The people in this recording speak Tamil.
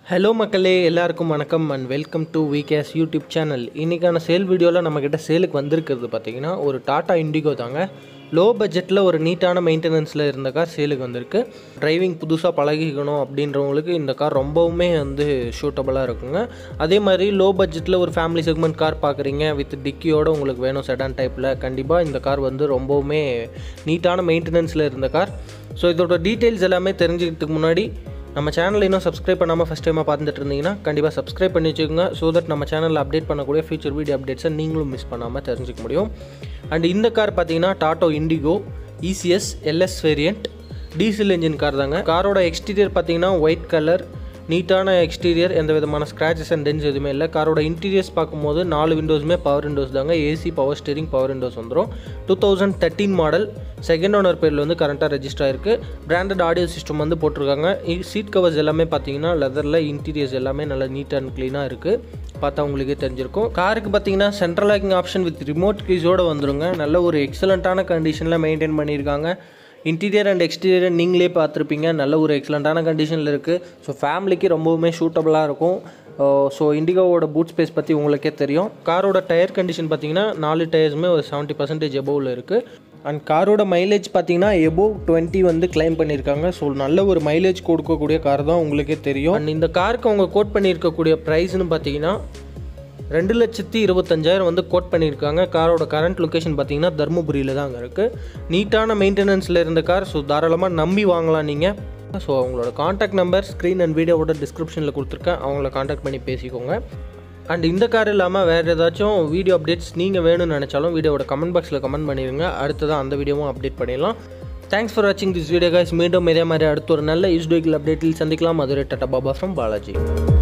ஹலோ மக்களே எல்லாருக்கும் வணக்கம் and welcome to VKS YouTube channel இன்றைக்கான சேல் வீடியோவில் நம்மக்கிட்ட சேலுக்கு வந்திருக்கிறது பார்த்தீங்கன்னா ஒரு டாடா இண்டிகோ தாங்க லோ பட்ஜெட்டில் ஒரு நீட்டான மெயின்டெனன்ஸில் இருந்த கார் சேலுக்கு வந்திருக்கு டிரைவிங் புதுசாக பழகிக்கணும் அப்படின்றவங்களுக்கு இந்த கார் ரொம்பவுமே வந்து சூட்டபுளாக இருக்குங்க அதே மாதிரி லோ பட்ஜெட்டில் ஒரு ஃபேமிலி செக்மெண்ட் கார் பார்க்குறீங்க வித் டிக்கியோட உங்களுக்கு வேணும் செடான் டைப்பில் கண்டிப்பாக இந்த கார் வந்து ரொம்பவுமே நீட்டான மெயின்டெனன்ஸில் இருந்த கார் ஸோ இதோட டீட்டெயில்ஸ் எல்லாமே தெரிஞ்சுக்கிறதுக்கு முன்னாடி நம்ம சேனலை இன்னும் சப்ஸ்கிரைப் பண்ணாமல் ஃபஸ்ட் டைமாக பார்த்துட்டு இருந்தீங்கன்னா கண்டிப்பாக சப்ஸ்கிரைப் பண்ணி வச்சுக்கோங்க ஸோ தட் நம்ம சேனலில் அப்டேட் பண்ணக்கூடிய ஃபியூச்சர் வீடியோ அப்டேட்ஸை நீங்களும் மிஸ் பண்ணாமல் தெரிஞ்சுக்க முடியும் அண்ட் இந்த கார் பார்த்தீங்கன்னா Tata Indigo ECS LS variant diesel engine car தாங்க காரோட எக்ஸ்டீரியர் பார்த்தீங்கன்னா ஒயிட் கலர் நீட்டான எக்ஸ்டீரியர் எந்த விதமான ஸ்க்ராச்சஸ் அண்ட் டென்ஸ் எதுவுமே இல்லை காரோட இன்டீரியர்ஸ் பார்க்கும்போது நாலு விண்டோஸுமே பவர் விண்டோஸ் தாங்க AC power steering power windows வந்துடும் two thousand thirteen model second owner பேரில் வந்து கரண்ட்டாக ரெஜிஸ்டர் ஆயிருக்கு பிராண்டட் ஆடியோ சிஸ்டம் வந்து போட்டிருக்காங்க சீட் கவர்ஸ் எல்லாமே பார்த்தீங்கன்னா லெதரில் இன்டீரியர்ஸ் எல்லாமே நல்லா நீட் அண்ட் க்ளீனாக இருக்குது பார்த்தா உங்களுக்கே தெரிஞ்சிருக்கும் காருக்கு பார்த்தீங்கன்னா central locking option with remote கீஸோடு வந்துருங்க நல்ல ஒரு எக்ஸலண்ட்டான கண்டிஷனில் மெயின்டைன் பண்ணியிருக்காங்க இன்டீரியர் அண்ட் எக்ஸ்டீரியர் நீங்களே பார்த்துருப்பீங்க நல்ல ஒரு எக்ஸலண்ட்டான கண்டிஷனில் இருக்குது ஸோ ஃபேமிலிக்கு ரொம்பவுமே சூட்டபுளாக இருக்கும் ஸோ இண்டிகோவோட பூட் ஸ்பேஸ் பற்றி உங்களுக்கே தெரியும் காரோட டயர் கண்டிஷன் பார்த்தீங்கன்னா நாலு டயர்ஸுமே ஒரு செவன்ட்டி பர்சன்டேஜ் எபோவில் இருக்குது அண்ட் காரோட மைலேஜ் பார்த்தீங்கன்னா எபோவ் டுவெண்ட்டி வந்து கிளைம் பண்ணியிருக்காங்க ஸோ நல்ல ஒரு மைலேஜ் கொடுக்கக்கூடிய கார் தான் உங்களுக்கே தெரியும் அண்ட் இந்த காருக்கு அவங்க கோட் பண்ணியிருக்கக்கூடிய ப்ரைஸ்னு பார்த்தீங்கன்னா ரெண்டு லட்சத்தி இருபத்தஞ்சாயிரம் வந்து கோட் பண்ணியிருக்காங்க காரோட கரண்ட் லொக்கேஷன் பார்த்தீங்கன்னா தருமபுரியில் தான் அங்கே இருக்குது நீட்டான மெயின்டெனன்ஸில் இருந்த கார் ஸோ தாராளமாக நம்பி வாங்கலாம் நீங்கள் ஸோ அவங்களோட காண்டாக்ட் நம்பர் ஸ்க்ரீன் அண்ட் வீடியோவோட டிஸ்கிரிப்ஷனில் கொடுத்துருக்கேன் அவங்கள காண்டாக்ட் பண்ணி பேசிக்கோங்க அண்ட் இந்த கார் இல்லாமல் வேறு ஏதாச்சும் வீடியோ அப்டேட்ஸ் நீங்கள் வேணும்னு நினச்சாலும் வீடியோவோட கமெண்ட் பாக்ஸில் கமெண்ட் பண்ணிடுங்க அடுத்ததான் அந்த வீடியோவும் அப்டேட் பண்ணிடலாம் தேங்க்ஸ் ஃபார் வாட்சிங் திஸ் வீடியோ கைஸ் மீண்டும் இதே மாதிரி அடுத்த ஒரு நல்ல யூஸ் வெஹிக்கிள் அப்டேட்டில் சந்திக்கலாம் மதுரை டாட்டா பாபா ஃப்ரம் பாலாஜி